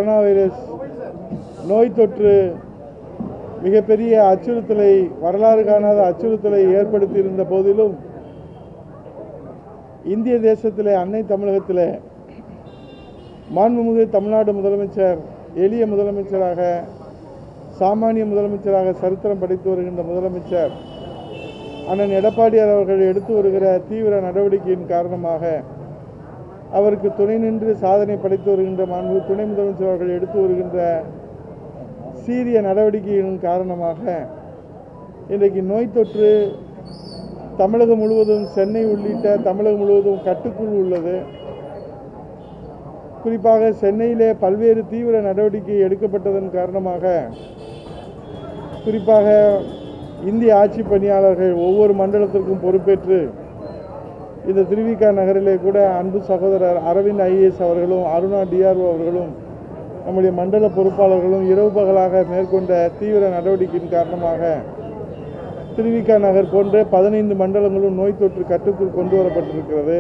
Corona virus நோய் தொற்று மிகப்பெரிய அச்சுறுத்தலை வரலாறு காணாத அச்சுறுத்தலை ஏற்படுத்தியிருந்த போதிலும் இந்திய தேசத்திலே அன்னை தமிழகத்திலே மாண்புமிகு தமிழ்நாடு முதலமைச்சர் எளிய முதலமைச்சராக சாமானிய முதலமைச்சராக சரித்திரம் படைத்து வருகின்ற முதலமைச்சர் அண்ணன் எடப்பாடியார் அவர்கள் எடுத்து வருகிற தீவிர நடவடிக்கையின் காரணமாக அவருக்கு துணை நின்று சாதனை படைத்து வருகின்ற மாண்பு துணை முதலமைச்சர் அவர்கள் எடுத்து வருகின்ற சீரிய நடவடிக்கைகளின் காரணமாக இன்றைக்கு நோய் தொற்று தமிழகம் முழுவதும் சென்னை உள்ளிட்ட தமிழகம் முழுவதும் கட்டுக்குள் உள்ளது குறிப்பாக சென்னையிலே பல்வேறு தீவிர நடவடிக்கை எடுக்கப்பட்டதன் காரணமாக குறிப்பாக இந்திய ஆட்சி பணியாளர்கள் ஒவ்வொரு மண்டலத்திற்கும் பொறுப்பேற்று இந்த திருவிக நகரிலே கூட அன்பு சகோதரர் அரவிந்த் ஐஏஎஸ் அவர்களும் அருணா டிஆர்ஓ அவர்களும் நம்முடைய மண்டல பொறுப்பாளர்களும் இரவு பகலாக மேற்கொண்ட தீவிர நடவடிக்கையின் காரணமாக திருவிக நகர் போன்ற பதினைந்து மண்டலங்களும் நோய் தொற்று கட்டுக்குள் கொண்டு வரப்பட்டிருக்கிறது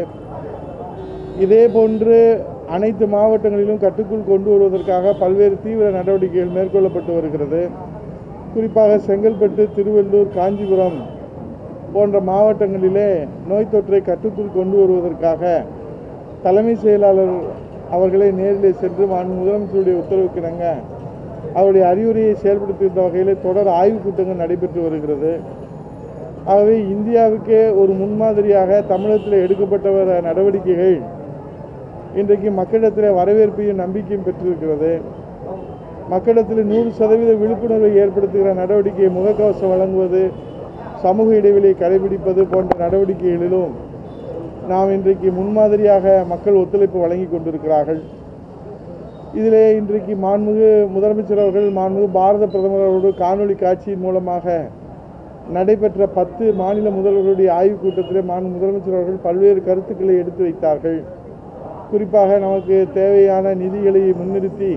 இதே போன்று அனைத்து மாவட்டங்களிலும் கட்டுக்குள் கொண்டு வருவதற்காக பல்வேறு தீவிர நடவடிக்கைகள் மேற்கொள்ளப்பட்டு வருகிறது குறிப்பாக செங்கல்பட்டு திருவள்ளூர் காஞ்சிபுரம் போன்ற மாவட்டங்களிலே நோய் தொற்றை கட்டுக்குள் கொண்டு வருவதற்காக தலைமை செயலாளர் அவர்களை நேரிலே சென்று மாண்பு முதலமைச்சருடைய உத்தரவுக்கிணங்க அவருடைய அறிவுரையை செயல்படுத்துகின்ற வகையிலே தொடர் ஆய்வுக் கூட்டங்கள் நடைபெற்று வருகிறது ஆகவே இந்தியாவுக்கே ஒரு முன்மாதிரியாக தமிழகத்தில் எடுக்கப்பட்ட வர நடவடிக்கைகள் இன்றைக்கு மக்களிடத்தில் வரவேற்பையும் நம்பிக்கையும் பெற்றிருக்கிறது மக்களிடத்தில் நூறு சதவீத விழிப்புணர்வை ஏற்படுத்துகிற நடவடிக்கை முகக்கவசம் வழங்குவது சமூக இடைவெளியை கடைபிடிப்பது போன்ற நடவடிக்கைகளிலும் நாம் இன்றைக்கு முன்மாதிரியாக மக்கள் ஒத்துழைப்பு வழங்கி கொண்டிருக்கிறார்கள் இதிலே இன்றைக்கு மாண்புமிகு முதலமைச்சர் அவர்கள் மாண்புமிகு பாரத பிரதமர் அவர்களோடு காணொளி காட்சியின் மூலமாக நடைபெற்ற பத்து மாநில முதல்வர்களுடைய ஆய்வுக் கூட்டத்திலே மாண்பு முதலமைச்சர் அவர்கள் பல்வேறு கருத்துக்களை எடுத்து வைத்தார்கள் குறிப்பாக நமக்கு தேவையான நிதிகளை முன்னிறுத்தி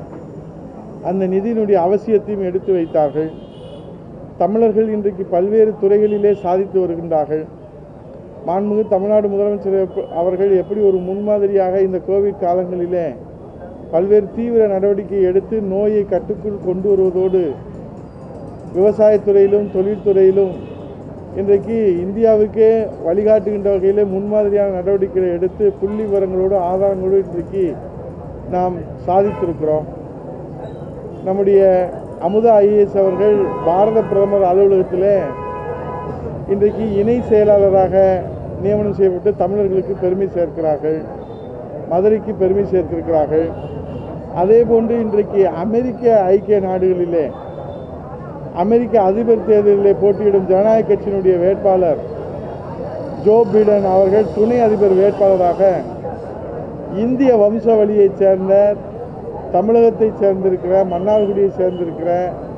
அந்த நிதியினுடைய அவசியத்தையும் எடுத்து வைத்தார்கள் தமிழர்கள் இன்றைக்கு பல்வேறு துறைகளிலே சாதித்து வருகின்றார்கள் மாண்புமிகு தமிழ்நாடு முதலமைச்சர் எப்ப- அவர்கள் எப்படி ஒரு முன்மாதிரியாக இந்த கோவிட் காலங்களிலே பல்வேறு தீவிர நடவடிக்கை எடுத்து நோயை கட்டுக்குள் கொண்டு வருவதோடு விவசாயத்துறையிலும் தொழில்துறையிலும் இன்றைக்கு இந்தியாவுக்கே வழிகாட்டுகின்ற வகையிலே முன்மாதிரியான நடவடிக்கைகளை எடுத்து புள்ளி விவரங்களோடு ஆதாரங்களோடு இன்றைக்கு நாம் சாதித்திருக்கிறோம் நம்முடைய அமுதா ஐஏஎஸ் அவர்கள் பாரத பிரதமர் அலுவலகத்திலே இன்றைக்கு இணை செயலாளராக நியமனம் செய்யப்பட்டு தமிழர்களுக்கு பெருமை சேர்க்கிறார்கள் மதுரைக்கு பெருமை சேர்த்திருக்கிறார்கள் அதே போன்று இன்றைக்கு அமெரிக்க ஐக்கிய நாடுகளிலே அமெரிக்க அதிபர் தேர்தலிலே போட்டியிடும் ஜனநாயக கட்சியினுடைய வேட்பாளர் ஜோ பைடன் அவர்கள் துணை அதிபர் வேட்பாளராக இந்திய வம்சாவளியைச் சேர்ந்த தமிழகத்தைச் சேர்ந்திருக்கிற மன்னார்குடியைச் சேர்ந்திருக்கிற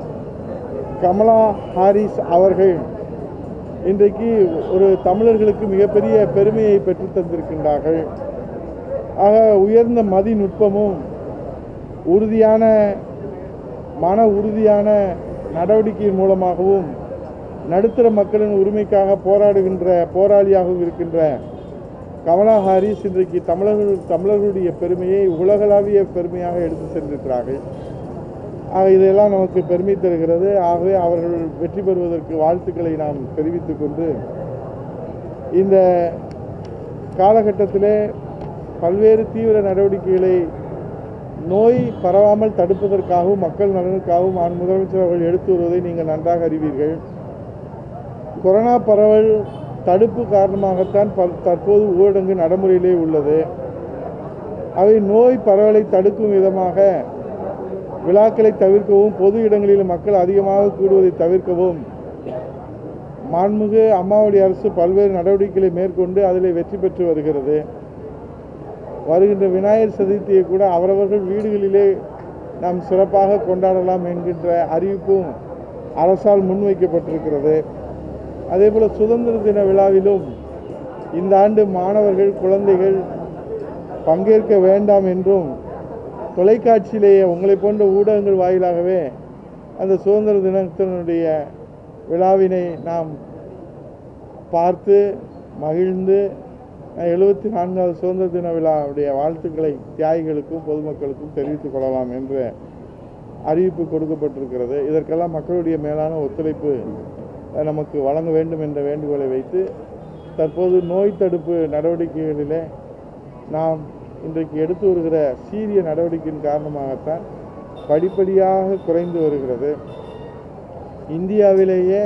கமலா ஹாரிஸ் அவர்கள் இன்றைக்கு ஒரு தமிழர்களுக்கு மிகப்பெரிய பெருமையை பெற்றுத் தந்திருக்கின்றார்கள் ஆக உயர்ந்த மதிநுட்பமும் உறுதியான மன உறுதியான நடவடிக்கையின் மூலமாகவும் நடுத்தர மக்களின் உரிமைக்காக போராடுகின்ற போராளியாகவும் இருக்கின்ற கமலா ஹாரிஸ் இன்றைக்கு தமிழர்கள் தமிழர்களுடைய பெருமையை உலகளாவிய பெருமையாக எடுத்து சென்றிருக்கிறார்கள் ஆக இதெல்லாம் நமக்கு பெருமை தருகிறது ஆகவே அவர்கள் வெற்றி பெறுவதற்கு வாழ்த்துக்களை நாம் தெரிவித்துக் கொண்டு இந்த காலகட்டத்திலே பல்வேறு தீவிர நடவடிக்கைகளை நோய் பரவாமல் தடுப்பதற்காகவும் மக்கள் நலனுக்காகவும் மாண்பு முதலமைச்சர் அவர்கள் எடுத்து வருவதை நீங்கள் நன்றாக அறிவீர்கள் கொரோனா பரவல் தடுப்பு காரணமாகத்தான் ப- தற்போது ஊரடங்கு நடைமுறையிலே உள்ளது அவை நோய் பரவலை தடுக்கும் விதமாக விழாக்களை தவிர்க்கவும் பொது இடங்களில் மக்கள் அதிகமாக கூடுவதை தவிர்க்கவும் மாண்புமிகு அம்மாவுடைய அரசு பல்வேறு நடவடிக்கைகளை மேற்கொண்டு அதில் வெற்றி பெற்று வருகிறது வருகின்ற விநாயகர் சதுர்த்தியை கூட அவரவர்கள் வீடுகளிலே நாம் சிறப்பாக கொண்டாடலாம் என்கின்ற அறிவிப்பும் அரசால் முன்வைக்கப்பட்டிருக்கிறது அதேபோல் சுதந்திர தின விழாவிலும் இந்த ஆண்டு மாணவர்கள் குழந்தைகள் பங்கேற்க வேண்டாம் என்றும் தொலைக்காட்சியிலேயே உங்களை போன்ற ஊடகங்கள் வாயிலாகவே அந்த சுதந்திர தினத்தினுடைய விழாவினை நாம் பார்த்து மகிழ்ந்து எழுபத்தி நான்காவது சுதந்திர தின விழாவுடைய வாழ்த்துக்களை தியாகிகளுக்கும் பொதுமக்களுக்கும் தெரிவித்துக் கொள்ளலாம் என்று அறிவிப்பு கொடுக்கப்பட்டிருக்கிறது இதற்கெல்லாம் மக்களுடைய மேலான ஒத்துழைப்பு அஹ், நமக்கு வழங்க வேண்டும் என்ற வேண்டுகோளை வைத்து தற்போது நோய் தடுப்பு நடவடிக்கைகளிலே நாம் இன்றைக்கு எடுத்து வருகிற சீரிய நடவடிக்கையின் காரணமாகத்தான் படிப்படியாக குறைந்து வருகிறது இந்தியாவிலேயே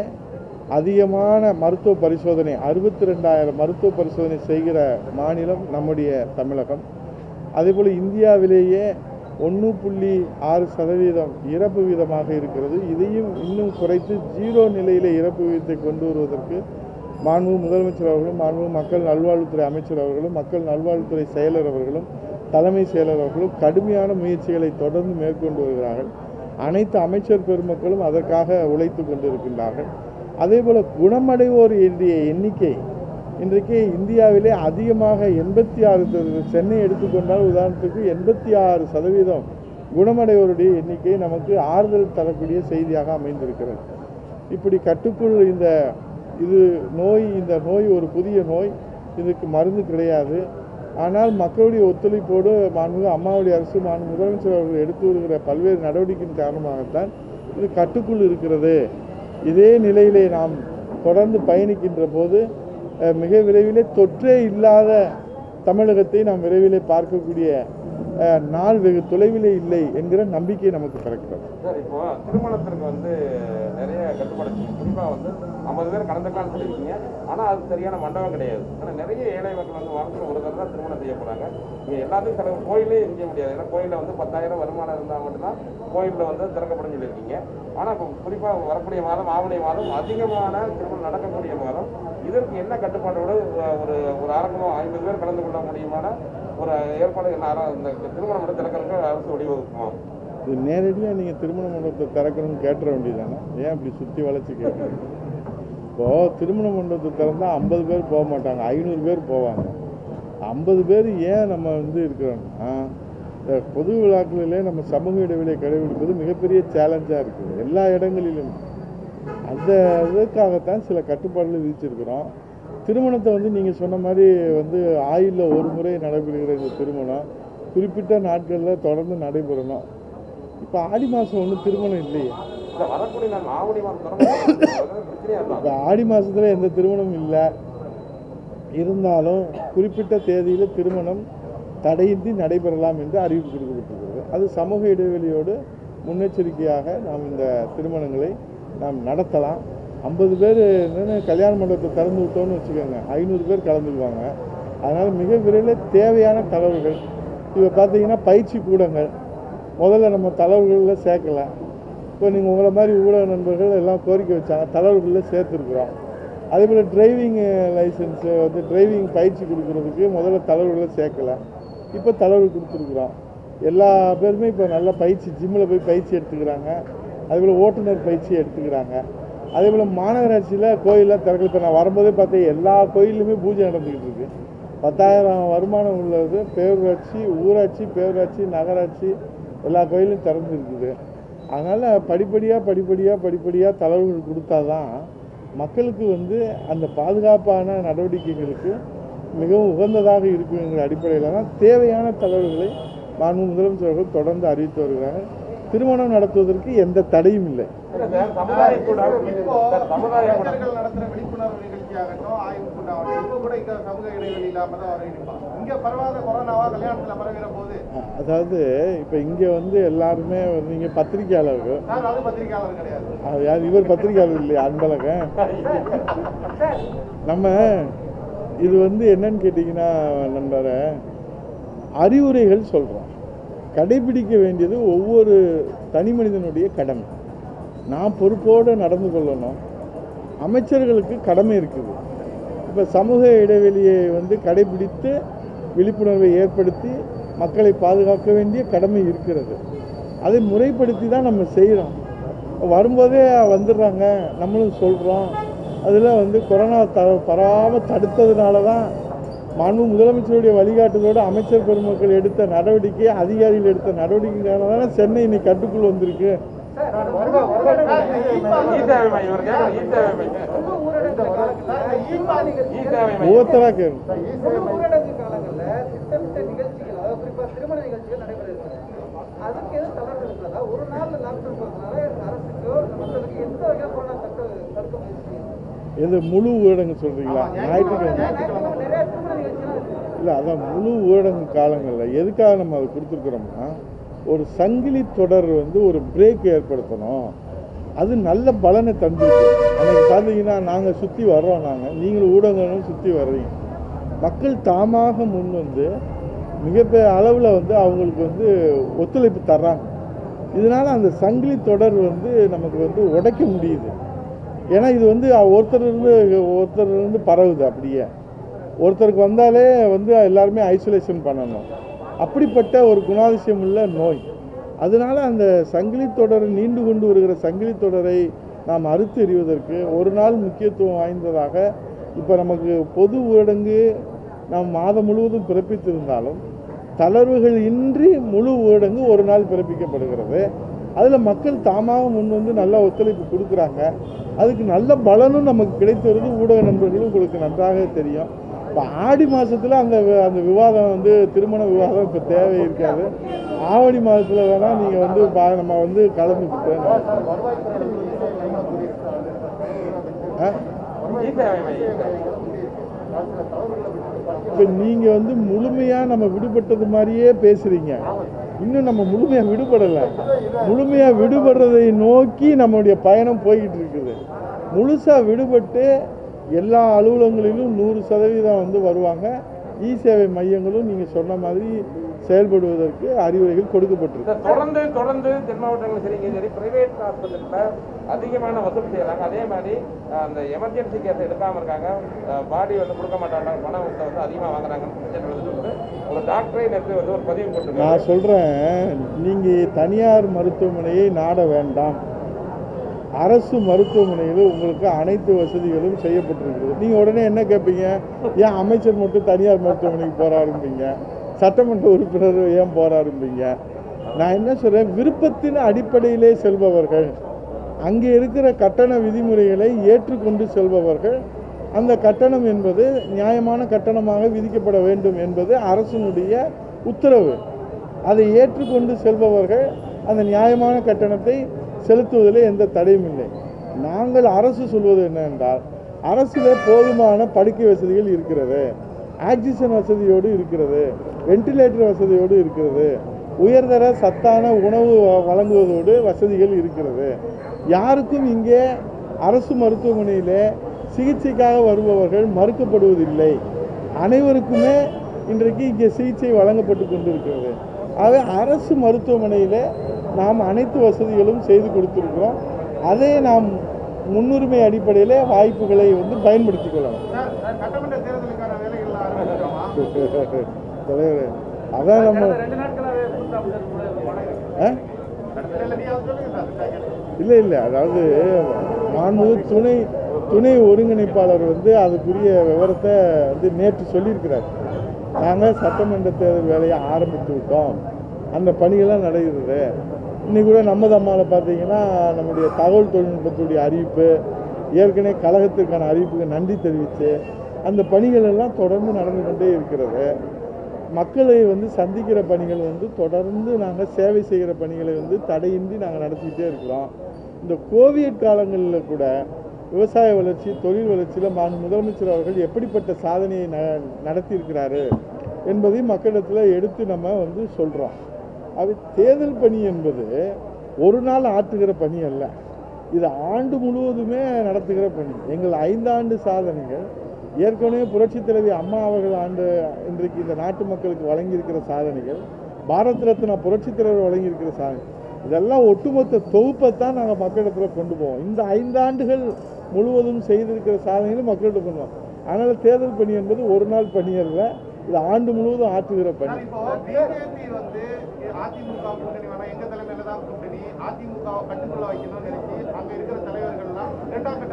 அதிகமான மருத்துவ பரிசோதனை அறுபத்தி ரெண்டாயிரம் மருத்துவ பரிசோதனை செய்கிற மாநிலம் நம்முடைய தமிழகம் அதேபோல் இந்தியாவிலேயே ஒன்று புள்ளி ஆறு சதவீதம் இறப்பு வீதமாக இருக்கிறது இதையும் இன்னும் குறைத்து ஜீரோ நிலையிலே இறப்பு வீதத்தை கொண்டு வருவதற்கு மாண்பு முதலமைச்சர் அவர்களும் மாண்பு மக்கள் நல்வாழ்வுத்துறை அமைச்சர் அவர்களும் மக்கள் நல்வாழ்வுத்துறை செயலர் அவர்களும் தலைமை செயலர் அவர்களும் கடுமையான முயற்சிகளை தொடர்ந்து மேற்கொண்டு வருகிறார்கள் அனைத்து அமைச்சர் பெருமக்களும் அதற்காக உழைத்து கொண்டிருக்கின்றார்கள் அதேபோல் குணமடைவோர் எண்ணிய எண்ணிக்கை இன்றைக்கு இந்தியாவிலே அதிகமாக எண்பத்தி ஆறு சென்னை எடுத்துக்கொண்டால் உதாரணத்துக்கு எண்பத்தி ஆறு சதவீதம் குணமடைவோருடைய எண்ணிக்கை நமக்கு ஆறுதல் தரக்கூடிய செய்தியாக அமைந்திருக்கிறது இப்படி கட்டுக்குள் இந்த இது நோய் இந்த நோய் ஒரு புதிய நோய் இதுக்கு மருந்து கிடையாது ஆனால் மக்களுடைய ஒத்துழைப்போடு மாண்புமிகு அம்மாவுடைய அரசு மாண்பு முதலமைச்சர் அவர்கள் எடுத்து வருகிற பல்வேறு நடவடிக்கையின் காரணமாகத்தான் இது கட்டுக்குள் இருக்கிறது இதே நிலையிலே நாம் தொடர்ந்து பயணிக்கின்ற போது அஹ், மிக விரைவிலே தொற்றே இல்லாத தமிழகத்தை நாம் விரைவிலே பார்க்கக்கூடிய அஹ், நாள் வெகு தொலைவிலே இல்லை என்கிற நம்பிக்கை நமக்கு பிறக்கிறது சார் இப்போ திருமணத்திற்கு வந்து நிறைய கட்டுப்பாடு இருக்கு. குறிப்பா வந்து ஐம்பது பேர் கலந்துக்கலாம்னு சொல்லியிருக்கீங்க ஆனா அது சரியான மண்டபம் கிடையாது ஆனா நிறைய ஏழை மக்கள் வந்து வாரத்தில் ஒரு தடவை தான் திருமணம் செய்ய போறாங்க இங்க எல்லாத்துக்கும் சில கோயிலே செய்ய முடியாது ஏன்னா கோயில்ல வந்து பத்தாயிரம் வருமானம் இருந்தா மட்டும்தான் கோயில்ல வந்து திறக்கப்படும் சொல்லியிருக்கீங்க ஆனா இப்போ குறிப்பா வரக்கூடிய மாதம் ஆவணி மாதம் அதிகமான திருமணம் நடக்கக்கூடிய மாதம் இதற்கு என்ன கட்டுப்பாடோடு அஹ், ஒரு ஒரு அரங்கமோ ஐம்பது பேர் கலந்து கொள்ள முடியுமான ஒரு ஏற்பாடு என்ன அர- இந்த திருமணம் மட்டும் திறக்கிறதுக்கு அரசு வழிவகுக்குமா இது நேரடியாக நீங்கள் திருமண மண்டபத்தை திறக்கணும்னு கேட்டுற வேண்டியதானே ஏன் இப்படி சுற்றி வளைச்சி கேட்குறீங்க இப்போது திருமண மண்டபத்தை திறந்தா ஐம்பது பேர் போக மாட்டாங்க ஐநூறு பேர் போவாங்க ஐம்பது பேர் ஏன் நம்ம வந்து இருக்கிறோம்னா இந்த பொது விழாக்களிலே நம்ம சமூக இடைவெளியை கடைபிடிப்பது மிகப்பெரிய சேலஞ்சாக இருக்குது எல்லா இடங்களிலும் அந்த இதற்காகத்தான் சில கட்டுப்பாடுகள் விதிச்சிருக்கிறோம் திருமணத்தை வந்து நீங்கள் சொன்ன மாதிரி வந்து ஆயுளில் ஒரு முறை நடைபெறுகிற இந்த திருமணம் குறிப்பிட்ட நாட்களில் தொடர்ந்து நடைபெறணும் இப்போ ஆடி மாதம் ஒன்றும் திருமணம் இல்லையே இந்த வரக்கூடிய நான் ஆவணி மாதம் திறந்து பிரச்சனையா இருந்தா இப்போ ஆடி மாதத்தில் எந்த திருமணமும் இல்லை இருந்தாலும் குறிப்பிட்ட தேதியில் திருமணம் தடையின்றி நடைபெறலாம் என்று அறிவிப்பு கொடுக்கப்பட்டிருக்கிறது அது சமூக இடைவெளியோடு முன்னெச்சரிக்கையாக நாம் இந்த திருமணங்களை நாம் நடத்தலாம் ஐம்பது பேர் என்னென்ன கல்யாண மண்டபத்தை திறந்து விட்டோம்னு வச்சுக்கோங்க ஐநூறு பேர் கலந்துக்குவாங்க அதனால் மிக விரைவில் தேவையான தளவுகள் இப்போ பார்த்தீங்கன்னா பயிற்சி கூடங்கள் முதல்ல நம்ம தளவுகளில் சேர்க்கல இப்போ நீங்கள் உங்களை மாதிரி ஊடக நண்பர்கள் எல்லாம் கோரிக்கை வச்சாங்க தளவுகளில் சேர்த்துருக்குறோம் அதே போல் டிரைவிங் லைசன்ஸு வந்து டிரைவிங் பயிற்சி கொடுக்கறதுக்கு முதல்ல தளவுகளை சேர்க்கல இப்போ தளவு கொடுத்துருக்குறோம் எல்லா பேருமே இப்போ நல்லா பயிற்சி ஜிம்மில் போய் பயிற்சி எடுத்துக்கிறாங்க அதேபோல் ஓட்டுநர் பயிற்சி எடுத்துக்கிறாங்க அதே போல் மாநகராட்சியில் கோயிலெலாம் திறக்கல இப்போ நான் வரும்போதே பார்த்தேன் எல்லா கோயிலுமே பூஜை நடந்துக்கிட்டு இருக்கு பத்தாயிரம் வருமானம் உள்ளது பேரூராட்சி ஊராட்சி பேரூராட்சி நகராட்சி எல்லா கோயிலும் திறந்து இருக்குது அதனால் படிப்படியாக படிப்படியாக படிப்படியாக தளர்வுகள் கொடுத்தாதான் மக்களுக்கு வந்து அந்த பாதுகாப்பான நடவடிக்கைகளுக்கு மிகவும் உகந்ததாக இருக்குங்கிற அடிப்படையில் தான் தேவையான தளர்வுகளை மாண்பு முதலமைச்சர் அவர்கள் தொடர்ந்து அறிவித்து வருகிறார்கள் திருமணம் நடத்துவதற்கு எந்த தடையும் இல்லை இல்ல சார், சமுதாய கூடம் இப்போ சார், சமுதாய கூடம் இளைஞர்கள் நடத்துற விழிப்புணர்வு நிகழ்ச்சியாகட்டும் ஆய்வு கூட்டாகட்டும் இப்போ கூட இங்க சமூக இடைவெளி இல்லாம தான் வரவேற்பாங்க இங்க பரவாத கொரோனாவா கல்யாணத்துல பரவிற போது அ- அதாவது இப்போ இங்கே வந்து எல்லாருமே வந்து இங்கே பத்திரிகையாளர்கள் சார் அது பத்திரிகையாளர் கிடையாது அது யார் இவர் பத்திரிகையாளர் இல்லையா அன்பழகன் நம்ம இது வந்து என்னன்னு கேட்டிங்கன்னா நண்பரை அறிவுரைகள் சொல்கிறோம் கடைபிடிக்க வேண்டியது ஒவ்வொரு தனி மனிதனுடைய கடமை நான் பொறுப்போடு நடந்து கொள்ளணும் அமைச்சர்களுக்கு கடமை இருக்குது இப்போ சமூக இடைவெளியை வந்து கடைபிடித்து விழிப்புணர்வை ஏற்படுத்தி மக்களை பாதுகாக்க வேண்டிய கடமை இருக்கிறது அதை முறைப்படுத்தி தான் நம்ம செய்கிறோம் வரும்போதே வந்துடுறாங்க நம்மளும் சொல்கிறோம் அதில் வந்து கொரோனா த பரவாமல் தடுத்ததுனால தான் மாண்பு முதலமைச்சருடைய வழிகாட்டுதலோடு அமைச்சர் பெருமக்கள் எடுத்த நடவடிக்கை அதிகாரிகள் எடுத்த நடவடிக்கைக்கான தானே சென்னை இன்னைக்கு கட்டுக்குள் வந்திருக்கு சார், வருட- வருட- சார், இ சேவை மையம் இவர் கேட்கற இ சேவை மையம் முழு ஊரடங்கு காலங்கள்ல ஈபா இ நிகழ்ச்சிகள் சேவை மையம் ஒவ்வொருத்தரா கேளு முழு ஊரடங்கு காலங்கள்ல திட்டமிட்ட நிகழ்ச்சிகள் அதாவது குறிப்பா திருமண நிகழ்ச்சிகள் நடைபெற இருக்கிறது அதுக்கு எதுவும் தளர்வு இருக்கிறதா ஒரு நாள்ல லாக்டவுன் போறதுனால அரசுக்கோ மற்றதுக்கு எந்த வகையான கொரோனா தடுக்க தடுக்க முயற்சி எது முழு ஊரடங்கு சொல்றீங்களா ஞாயிற்றுக்கிழமை ஞாயிற்றுக்கிழமை நிறைய திருமண நிகழ்ச்சிலாம் இருக்கு இல்லை அதான் முழு ஊரடங்கு காலங்களில் எதுக்காக நம்ம அதை கொடுத்துருக்குறோம்னா ஒரு சங்கிலி தொடர் வந்து ஒரு பிரேக் ஏற்படுத்தணும் அது நல்ல பலனை தந்துருக்கு அன்னைக்கு பார்த்தீங்கன்னா நாங்கள் சுற்றி வர்றோம் நாங்கள் நீங்களும் ஊடகங்களும் சுற்றி வர்றீங்க மக்கள் தாமாக முன் வந்து மிகப்பெரிய அளவில் வந்து அவங்களுக்கு வந்து ஒத்துழைப்பு தர்றாங்க இதனால் அந்த சங்கிலி தொடர் வந்து நமக்கு வந்து உடைக்க முடியுது ஏன்னா இது வந்து ஒருத்தர் இருந்து ஒருத்தர் இருந்து பரவுது அப்படியே ஒருத்தருக்கு வந்தாலே வந்து எல்லாருமே ஐசோலேஷன் பண்ணணும் அப்படிப்பட்ட ஒரு குணாதிசயம் உள்ள நோய் அதனால அந்த சங்கிலி தொடர் நீண்டு கொண்டு வருகிற சங்கிலி தொடரை நாம் அறுத்து எறிவதற்கு ஒரு நாள் முக்கியத்துவம் வாய்ந்ததாக இப்போ நமக்கு பொது ஊரடங்கு நாம் மாதம் முழுவதும் பிறப்பித்திருந்தாலும் தளர்வுகள் இன்றி முழு ஊரடங்கு ஒரு நாள் பிறப்பிக்கப்படுகிறது அதில் மக்கள் தாமாக முன் வந்து நல்ல ஒத்துழைப்பு கொடுக்குறாங்க அதுக்கு நல்ல பலனும் நமக்கு கிடைத்து வருது ஊடக நண்பர்களும் உங்களுக்கு நன்றாக தெரியும் இப்போ ஆடி மாதத்தில் அந்த வி- அந்த விவாதம் வந்து திருமண விவாதம் இப்போ தேவை இருக்காது ஆவணி மாதத்தில் வேணால் நீங்கள் வந்து பா நம்ம வந்து கலந்துக்கிட்டு ஆ இ சேவை மையம் இப்போ நீங்கள் வந்து முழுமையாக நம்ம விடுபட்டது மாதிரியே பேசுகிறீங்க இன்னும் நம்ம முழுமையாக விடுபடலை முழுமையாக விடுபடுறதை நோக்கி நம்மளுடைய பயணம் போய்கிட்டு இருக்குது முழுசாக விடுபட்டு எல்லா அலுவலகங்களிலும் நூறு சதவீதம் வந்து வருவாங்க இ சேவை மையங்களும் நீங்கள் சொன்ன மாதிரி செயல்படுவதற்கு அறிவுரைகள் கொடுக்கப்பட்டிருக்கு இதை தொடர்ந்து தொடர்ந்து தென் மாவட்டங்களும் சரிங்க சரி பிரைவேட் ஹாஸ்பிட்டலில் அதிகமான வசூல் செய்யறாங்க அதே மாதிரி அஹ், அந்த எமர்ஜென்சி கேஸ் எடுக்காம இருக்காங்க பாடி வந்து கொடுக்க மாட்டாங்க பணம் வந்து வந்து அதிகமாக வாங்குறாங்கன்னு பிரச்சனை வந்து ஒரு டாக்டரே நேற்று வந்து ஒரு பதிவு போட்டுருக்காங்க நான் சொல்கிறேன் நீங்கள் தனியார் மருத்துவமனையை நாட வேண்டாம் அரசு மருத்துவமனையில் உங்களுக்கு அனைத்து வசதிகளும் செய்யப்பட்டிருக்கிறது நீங்கள் உடனே என்ன கேட்பீங்க ஏன் அமைச்சர் மட்டும் தனியார் மருத்துவமனைக்கு போகிறாரும்பீங்க சட்டமன்ற உறுப்பினர் ஏன் போகிறாரும்பீங்க நான் என்ன சொல்கிறேன் விருப்பத்தின் அடிப்படையிலே செல்பவர்கள் அங்கே இருக்கிற கட்டண விதிமுறைகளை ஏற்றுக்கொண்டு செல்பவர்கள் அந்த கட்டணம் என்பது நியாயமான கட்டணமாக விதிக்கப்பட வேண்டும் என்பது அரசினுடைய உத்தரவு அதை ஏற்றுக்கொண்டு செல்பவர்கள் அந்த நியாயமான கட்டணத்தை செலுத்துவதில் எந்த தடையும் இல்லை நாங்கள் அரசு சொல்வது என்னவென்றால் அரசிலே போதுமான படுக்கை வசதிகள் இருக்கிறது ஆக்சிஜன் வசதியோடு இருக்கிறது வென்டிலேட்டர் வசதியோடு இருக்கிறது உயர்தர சத்தான உணவு வ- வழங்குவதோடு வசதிகள் இருக்கிறது யாருக்கும் இங்கே அரசு மருத்துவமனையிலே சிகிச்சைக்காக வருபவர்கள் மறுக்கப்படுவதில்லை அனைவருக்குமே இன்றைக்கு இங்கே சிகிச்சை வழங்கப்பட்டு கொண்டிருக்கிறது ஆகவே அரசு மருத்துவமனையில் நாம் அனைத்து வசதிகளும் செய்து கொடுத்துருக்கிறோம் அதை நாம் முன்னுரிமை அடிப்படையில் வாய்ப்புகளை வந்து பயன்படுத்திக் கொள்ளலாம் சார், சார், சட்டமன்ற தேர்தலுக்கான வேலைகள் ஆரம்பிச்சிட்டோமா தலைவரே அதான் நம்ம ரெண்டு நாட்களாவே புதுசா ஆ? இல்ல, நீங்க அதை சொல்லுங்க சார் இல்லை இல்லை அதாவது மாண்பு துணை துணை ஒருங்கிணைப்பாளர் வந்து அதுக்குரிய விவரத்தை வந்து நேற்று சொல்லியிருக்கிறார் நாங்கள் சட்டமன்ற தேர்தல் வேலையை ஆரம்பித்து விட்டோம் அந்த பணிகள்லாம் நடக்கிறது இன்னைக்கு கூட நமது அம்மாவில் பார்த்தீங்கன்னா நம்முடைய தகவல் தொழில்நுட்பத்துடைய அறிவிப்பு ஏற்கனவே கழகத்திற்கான அறிவிப்புக்கு நன்றி தெரிவித்து அந்த பணிகள் எல்லாம் தொடர்ந்து நடந்து கொண்டே இருக்கிறது மக்களை வந்து சந்திக்கிற பணிகள் வந்து தொடர்ந்து நாங்கள் சேவை செய்கிற பணிகளை வந்து தடையின்றி நாங்கள் நடத்திக்கிட்டே இருக்கிறோம் இந்த கோவிட் காலங்களில் கூட விவசாய வளர்ச்சி தொழில் வளர்ச்சியில் மாண்பு முதலமைச்சர் அவர்கள் எப்படிப்பட்ட சாதனையை ந நடத்தியிருக்கிறாரு என்பதை மக்களிடத்தில் எடுத்து நம்ம வந்து சொல்கிறோம் அது தேர்தல் பணி என்பது ஒரு நாள் ஆற்றுகிற பணி அல்ல இது ஆண்டு முழுவதுமே நடத்துகிற பணி எங்கள் ஐந்தாண்டு சாதனைகள் ஏற்கனவே புரட்சித் தலைவி அம்மா அவர்கள் ஆண்டு இன்றைக்கு இந்த நாட்டு மக்களுக்கு வழங்கியிருக்கிற சாதனைகள் பாரத் ரத்னா புரட்சித் தலைவர் வழங்கியிருக்கிற சாதனை இதெல்லாம் ஒட்டுமொத்த தொகுப்பை தான் நாங்கள் மக்களிடத்தில் கொண்டு போவோம் இந்த ஐந்தாண்டுகள் முழுவதும் செய்திருக்கிற சாதனைகளை மக்கள்கிட்ட கொண்டு போவோம் அதனால் தேர்தல் பணி என்பது ஒரு நாள் பணி அல்ல இது ஆண்டு முழுவதும் ஆற்றுகிற பணி சார், இப்போ பிஜேபி வந்து அதிமுக கூட்டணி வேணாம் எங்க தலைமையில தான் கூட்டணி அதிமுகவை கட்டுக்குள்ள வைக்கணும்னு நினைச்சு அங்க இருக்கிற தலைவர்கள்லாம் இரண்டாம் கட்ட தலைவர்கள்லாம்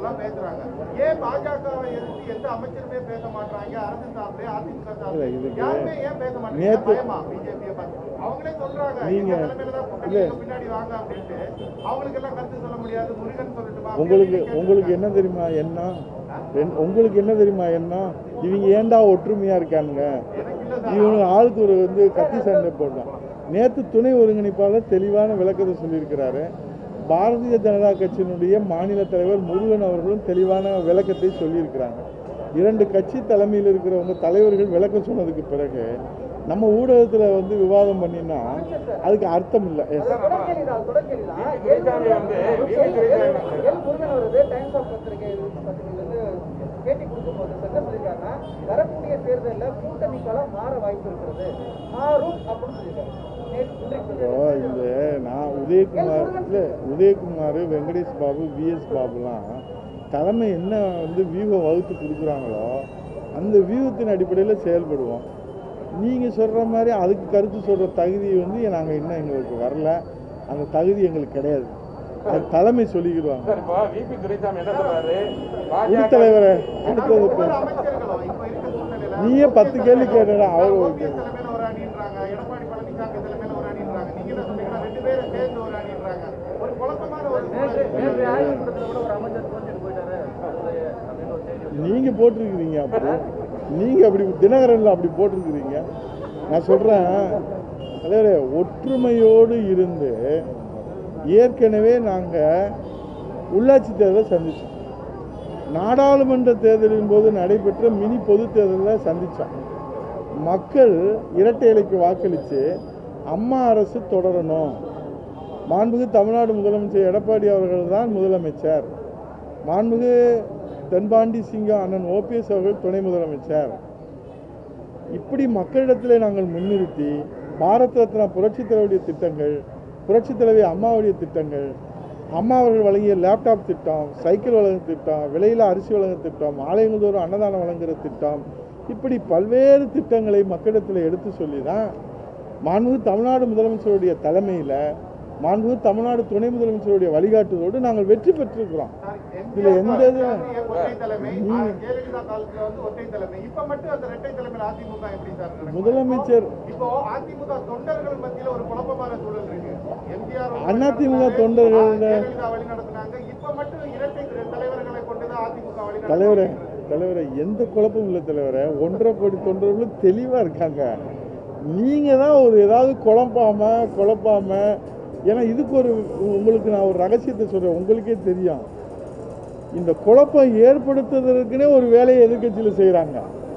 எல்லாம் பேசுறாங்க ஏன் பாஜகவை எதிர்த்து எந்த அமைச்சருமே பேச மாட்டாங்க அரசு சார்பிலே அதிமுக இல்ல, சார்பிலே இதுக்கு யாருமே ஏன் பேச மாட்டாங்க நேத்து- பயமா பிஜேபியை பார்த்து அவங்களே சொல்றாங்க நீங்க- எங்க தலைமையில தான் கூட்டணி இல்ல. இருக்கு, பின்னாடி வாங்க அப்படின்ட்டு அவங்களுக்கு எல்லாம் கருத்து சொல்ல முடியாது முருகன் சொல்லட்டுமா உங்களுக்கு அப்படின்னு உங்களுக்கு கேட்டிருக்காங்க. என்ன தெரியுமா என்ன ரெண்- உங்களுக்கு என்ன தெரியுமா என்ன இவங்க ஏன்டா ஒற்றுமையா இருக்கானுங்க எனக்கு இல்ல சார் இவங்க ஆளுக்கு ஒரு வந்து கத்தி சண்டை போடுறான் நேற்று துணை ஒருங்கிணைப்பாளர் தெளிவான விளக்கத்தை சொல்லியிருக்கிறாரு பாரதிய ஜனதா கட்சியினுடைய மாநில தலைவர் முருகன் அவர்களும் தெளிவான விளக்கத்தை சொல்லியிருக்கிறாங்க இரண்டு கட்சி தலைமையில் இருக்கிறவங்க தலைவர்கள் விளக்கம் சொன்னதுக்கு பிறகு நம்ம ஊடகத்தில் வந்து விவாதம் பண்ணினா அதுக்கு அர்த்தம் இல்லை எஸ் அது தொடர்கேள்விதான், அது தொடர்கேள்விதான். வி. துரைசாமி வந்து, V. L. Duraisamy L. Murugan அவர்கள் டைம்ஸ் ஆஃப் பத்திரிகை பத்திரிகையில இருந்து பேட்டி கொடுக்கும்போது என்ன சொல்லியிருக்காருன்னா வரக்கூடிய தேர்தலில் கூட்டணி களம் மாற வாய்ப்பு இருக்கிறது மாறும் அப்படின்னு சொல்லியிருக்காரு நேற்று இன்றைக்கு இப்போ இந்த நான் உதயகுமார் இல்லை உதயகுமார் வெங்கடேஷ் பாபு விஎஸ் பாபுலாம் தலைமை என்ன வந்து வியூவை வகுத்து கொடுக்குறாங்களோ அந்த வியூகத்தின் அடிப்படையில் செயல்படுவோம் நீங்கள் சொல்கிற மாதிரி அதுக்கு கருத்து சொல்கிற தகுதி வந்து நாங்கள் இன்னும் எங்களுக்கு வரல அந்த தகுதி எங்களுக்கு கிடையாது அது தலைமை சொல்லிக்கிடுவாங்க சார் இப்போ விபி துரைசாமி என்ன சொல்றாரு உள் பாஜக தலைவரை அடுத்தது ஒவ்வொரு பே- அமைச்சர்களும் இப்ப இருக்க சூழ்நிலையில நீயே பத்து கேள்வி கேட்டடா அவர் ஓபிஎஸ் தலைமையில ஒரு அணின்றாங்க எடப்பாடி பழனிசாமி தலைமையில ஒரு அணின்றாங்க நீங்க என்ன சொன்னீங்கன்னா ரெண்டு பேரும் சேர்ந்து ஒரு அணின்றாங்க ஒரு குழப்பமான ஒரு நேற்று நேற்று சூழல். ஆய்வு கூட்டத்தில் கூட ஒரு அமைச்சர் தோஞ்சிட்டு போயிட்டாரு அப்படின்னு ஒரு செய்தி நீங்க போட்டிருக்கிறீங்க அப்படி நீங்க அப்படி தினகரன்ல அப்படி போட்டிருக்கிறீங்க நான் சொல்றேன் அதாவது ஒற்றுமையோடு இருந்து ஏற்கனவே நாங்க உள்ளாட்சி தேர்தலை சந்திச்சோம் நாடாளுமன்ற தேர்தலின் போது நடைபெற்ற மினி பொது தேர்தலில் சந்திச்சோம் மக்கள் இரட்டை இலைக்கு வாக்களித்து அம்மா அரசு தொடரணும் மாண்புமிகு தமிழ்நாடு முதலமைச்சர் எடப்பாடி அவர்கள் தான் முதலமைச்சர் மாண்புமிகு தென்பாண்டி சிங்கம் அண்ணன் ஓபிஎஸ் அவர்கள் துணை முதலமைச்சர் இப்படி மக்களிடத்தில் நாங்கள் முன்னிறுத்தி பாரத் ரத்னா புரட்சித் தலைவருடைய திட்டங்கள் புரட்சித் தலைவி அம்மாவுடைய திட்டங்கள் அம்மா அவர்கள் வழங்கிய லேப்டாப் திட்டம் சைக்கிள் வழங்கும் திட்டம் விலையில்லா அரிசி வழங்கும் திட்டம் ஆலயங்கள் தோறும் அன்னதானம் வழங்குகிற திட்டம் இப்படி பல்வேறு திட்டங்களை மக்களிடத்தில் எடுத்து சொல்லி தான் மாண்புமிகு தமிழ்நாடு முதலமைச்சருடைய தலைமையில் மாண்புமிகு தமிழ்நாடு துணை முதலமைச்சருடைய வழிகாட்டுதலோடு நாங்கள் வெற்றி பெற்றிருக்கிறோம் சார், இதுல எம்ஜிஆர் எந்த இது- காலத்துல ஒற்றை தலைமை நீ- ஆ, ஜெயலலிதா காலத்துல வந்து ஒற்றை தலைமை இப்ப மட்டும் அந்த இரட்டை தலைமையில் அதிமுக எப்படி சார் நடக்கும்? முதலமைச்சர் இப்போ அதிமுக தொண்டர்கள் மத்தியில ஒரு குழப்பமான சூழல் இருக்கு எம்ஜிஆர் வந்து அதிமுக நடத்தினாரு, தொண்டர்கள் ஆ, ஜெயலலிதா வழி நடத்தினாங்க இப்ப மட்டும் இரட்டை தலைவர்களை கொண்டுதான் அதிமுக வழி தலைவரே தலைவரே எந்த குழப்பமும் இல்லை தலைவரே ஒன்றரை கோடி தொண்டர்களும் தெளிவாக இருக்காங்க நீங்கள் தான் ஒரு ஏதாவது குழப்பாம குழப்பாம ஏன்னா இதுக்கு ஒரு உங்களுக்கு நான் ஒரு ரகசியத்தை சொல்கிறேன் உங்களுக்கே தெரியும் இந்த குழப்பம் ஏற்படுத்துவதற்குனே ஒரு வேலையை எதிர்க்கட்சியில் செய்கிறாங்க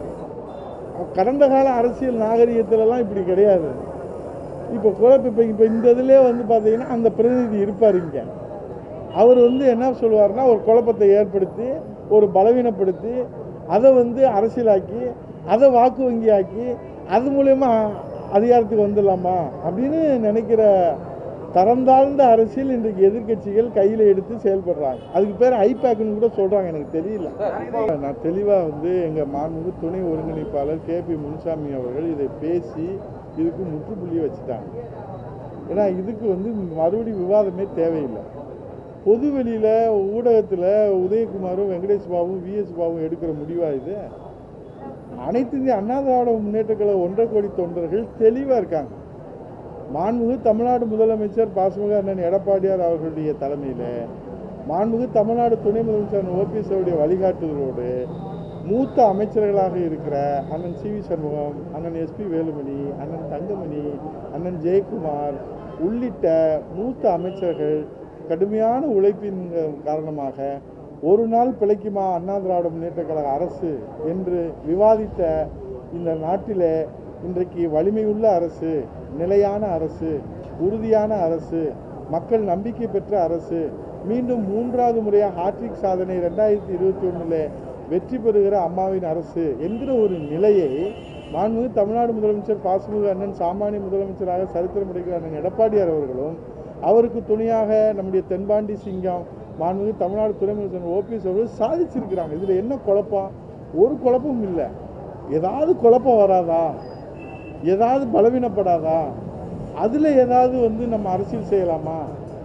கடந்த கால அரசியல் நாகரிகத்திலலாம் இப்படி கிடையாது இப்போ குழப்பம் இப்போ இப்போ இந்த இதிலே வந்து பார்த்தீங்கன்னா அந்த பிரதிநிதி இருப்பார் இங்கே அவர் வந்து என்ன சொல்லுவார்னா ஒரு குழப்பத்தை ஏற்படுத்தி ஒரு பலவீனப்படுத்தி அதை வந்து அரசியலாக்கி அதை வாக்கு வங்கியாக்கி அது மூலயமா அதிகாரத்துக்கு வந்துடலாமா அப்படின்னு நினைக்கிற தரம் தாழ்ந்த அரசியல் இன்றைக்கு எதிர்க்கட்சிகள் கையில் எடுத்து செயல்படுறாங்க அதுக்கு பேர் ஐபேக்னு கூட சொல்கிறாங்க எனக்கு தெரியல நான் தெளிவாக வந்து எங்கள் மாண்புமிகு துணை ஒருங்கிணைப்பாளர் கே பி முனுசாமி அவர்கள் இதை பேசி இதுக்கு முற்றுப்புள்ளி வச்சுட்டாங்க ஏன்னா இதுக்கு வந்து மறுபடி விவாதமே தேவையில்லை பொது வெளியில் ஊடகத்தில் உதயகுமாரும் வெங்கடேஷ் பாபுவும் விஎஸ் பாபுவும் எடுக்கிற முடிவா இது அனைத்து இந்திய அண்ணா திராவிட முன்னேற்ற கழக ஒன்றரை கோடி தொண்டர்கள் தெளிவாக இருக்காங்க மாண்புமிகு தமிழ்நாடு முதலமைச்சர் பாசமிகு அண்ணன் எடப்பாடியார் அவர்களுடைய தலைமையில் மாண்புமிகு தமிழ்நாடு துணை முதலமைச்சர் ஓபிஎஸ் அவருடைய வழிகாட்டுதலோடு மூத்த அமைச்சர்களாக இருக்கிற அண்ணன் சி வி சண்முகம் அண்ணன் எஸ்பி வேலுமணி அண்ணன் தங்கமணி அண்ணன் ஜெயக்குமார் உள்ளிட்ட மூத்த அமைச்சர்கள் கடுமையான உழைப்பின் காரணமாக ஒரு நாள் பிழைக்குமா அண்ணா திராவிட முன்னேற்ற கழக அரசு என்று விவாதித்த இந்த நாட்டிலே இன்றைக்கு வலிமையுள்ள அரசு நிலையான அரசு உறுதியான அரசு மக்கள் நம்பிக்கை பெற்ற அரசு மீண்டும் மூன்றாவது முறையாக ஹாட்ரிக் சாதனை ரெண்டாயிரத்தி இருபத்தி ஒன்றில் வெற்றி பெறுகிற அம்மாவின் அரசு என்கிற ஒரு நிலையை மாண்புமிகு தமிழ்நாடு முதலமைச்சர் பாசுமிகு அண்ணன் சாமானிய முதலமைச்சராக சரித்திரம் படைக்கிற அண்ணன் எடப்பாடியார் அவர்களும் அவருக்கு துணையாக நம்முடைய தென்பாண்டி சிங்கம் மாண்புமிகு தமிழ்நாடு துணை முதலமைச்சர் ஓபிஎஸ் அவர்கள் சாதிச்சிருக்கிறாங்க இதில் என்ன குழப்பம் ஒரு குழப்பமும் இல்லை ஏதாவது குழப்பம் வராதா ஏதாவது பலவீனப்படாதா அதில் ஏதாவது வந்து நம்ம அரசியல் செய்யலாமா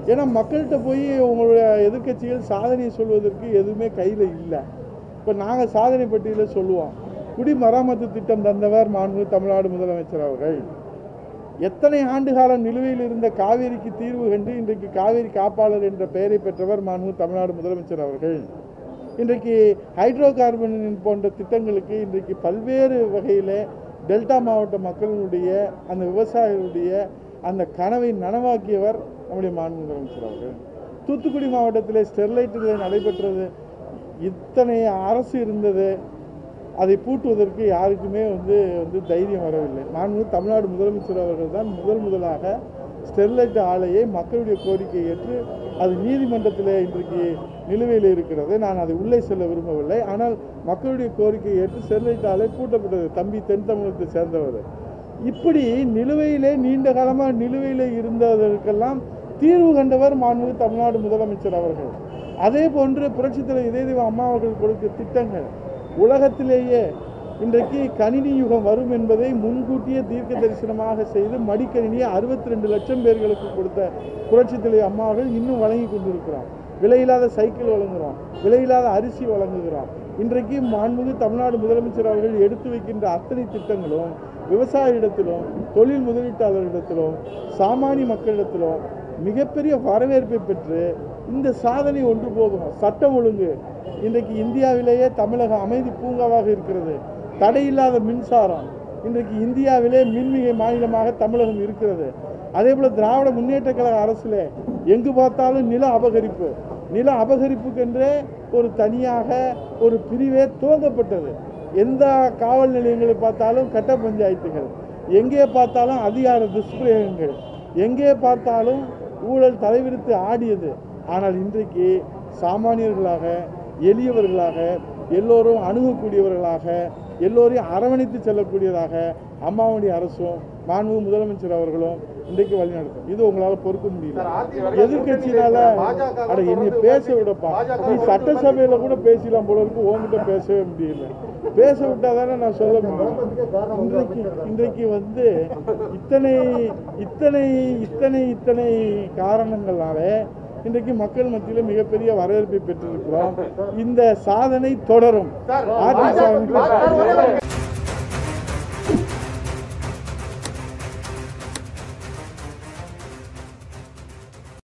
ஏன்னா மக்கள்கிட்ட போய் உங்களுடைய எதிர்க்கட்சிகள் சாதனை சொல்வதற்கு எதுவுமே கையில் இல்லை இப்போ நாங்கள் சாதனை பட்டியலில் சொல்லுவோம் குடிமராமத்து திட்டம் தந்தவர் மாண்பு தமிழ்நாடு முதலமைச்சர் அவர்கள் எத்தனை ஆண்டு காலம் நிலுவையில் இருந்த காவேரிக்கு தீர்வு கண்டு இன்றைக்கு காவேரி காப்பாளர் என்ற பெயரை பெற்றவர் மாண்பு தமிழ்நாடு முதலமைச்சர் அவர்கள் இன்றைக்கு ஹைட்ரோ கார்பன் போன்ற திட்டங்களுக்கு இன்றைக்கு பல்வேறு வகையில் டெல்டா மாவட்ட மக்களுடைய அந்த விவசாயிகளுடைய அந்த கனவை நனவாக்கியவர் நம்முடைய மாண்பு முதலமைச்சர் அவர்கள் தூத்துக்குடி மாவட்டத்தில் ஸ்டெர்லைட்டில் நடைபெற்றது இத்தனை அரசு இருந்தது அதை பூட்டுவதற்கு யாருக்குமே வந்து வந்து தைரியம் வரவில்லை மாண்பு தமிழ்நாடு முதலமைச்சர் அவர்கள் தான் முதல் முதலாக ஸ்டெர்லைட் ஆலையை மக்களுடைய கோரிக்கையை ஏற்று அது நீதிமன்றத்தில் இன்றைக்கு நிலுவையில் இருக்கிறது நான் அதை உள்ளே செல்ல விரும்பவில்லை ஆனால் மக்களுடைய கோரிக்கையை ஏற்று ஸ்டெர்லைட் ஆலை பூட்டப்பட்டது தம்பி தென் தமிழகத்தை சேர்ந்தவர் இப்படி நிலுவையிலே நீண்ட காலமாக நிலுவையில் இருந்ததற்கெல்லாம் தீர்வு கண்டவர் மாண்புமிகு தமிழ்நாடு முதலமைச்சர் அவர்கள் அதே போன்று புரட்சித் தலைவர் இதயதேவ அம்மா அவர்கள் கொடுத்த திட்டங்கள் உலகத்திலேயே இன்றைக்கு கணினி யுகம் வரும் என்பதை முன்கூட்டியே தீர்க்க தரிசனமாக செய்து மடிக்கணினியை அறுபத்தி ரெண்டு லட்சம் பேர்களுக்கு கொடுத்த புரட்சித் தலைவர் அம்மா அவர்கள் இன்னும் வழங்கி கொண்டிருக்கிறோம் விலையில்லாத சைக்கிள் வழங்குகிறோம் விலையில்லாத அரிசி வழங்குகிறோம் இன்றைக்கு மாண்புமிகு தமிழ்நாடு முதலமைச்சர் அவர்கள் எடுத்து வைக்கின்ற அத்தனை திட்டங்களும் விவசாயியிடத்திலும் தொழில் முதலீட்டாளர்களிடத்திலும் சாமானிய மக்களிடத்திலும் மிகப்பெரிய வரவேற்பை பெற்று இந்த சாதனை ஒன்று போதும் சட்டம் ஒழுங்கு இன்றைக்கு இந்தியாவிலேயே தமிழகம் அமைதி பூங்காவாக இருக்கிறது தடையில்லாத மின்சாரம் இன்றைக்கு இந்தியாவிலே மின்மிகை மாநிலமாக தமிழகம் இருக்கிறது அதே போல திராவிட முன்னேற்ற கழக அரசில் எங்கு பார்த்தாலும் நில அபகரிப்பு நில அபகரிப்புக்கென்றே ஒரு தனியாக ஒரு பிரிவே துவங்கப்பட்டது எந்த காவல் நிலையங்களை பார்த்தாலும் கட்ட பஞ்சாயத்துகள் எங்கே பார்த்தாலும் அதிகார துஷ்பிரயோகங்கள் எங்கே பார்த்தாலும் ஊழல் தலைவிரித்து ஆடியது ஆனால் இன்றைக்கு சாமானியர்களாக எளியவர்களாக எல்லோரும் அணுகக்கூடியவர்களாக எல்லோரையும் அரவணைத்து செல்லக்கூடியதாக அம்மாவுடைய அரசும் மாண்பு முதலமைச்சர் அவர்களும் இன்றைக்கு வழிநடத்தும் இது உங்களால் பொறுக்க முடியல சார், அதிமுக எதிர்கட்சியினால பாஜக அட என்னை தொடர்ந்து பேச வழக்கு- விடப்பா பாஜக நீ தொடர்ந்து சட்டசபையில கூட பேசலாம் போல இருக்கு உங்ககிட்ட பேசவே முடியல பேச விட்டாதானே நான் சொல்ல முடியும் இன்றைக்கு இன்றைக்கு வந்து இத்தனை இத்தனை இத்தனை இத்தனை காரணங்களால இன்றைக்கு மக்கள் மத்தியில் மிகப்பெரிய வரவேற்பை பெற்றிருக்கிறோம் இந்த சாதனை தொடரும் சார், ஆட்சி பாஜக சாதனை சார், ஒரே ஒரு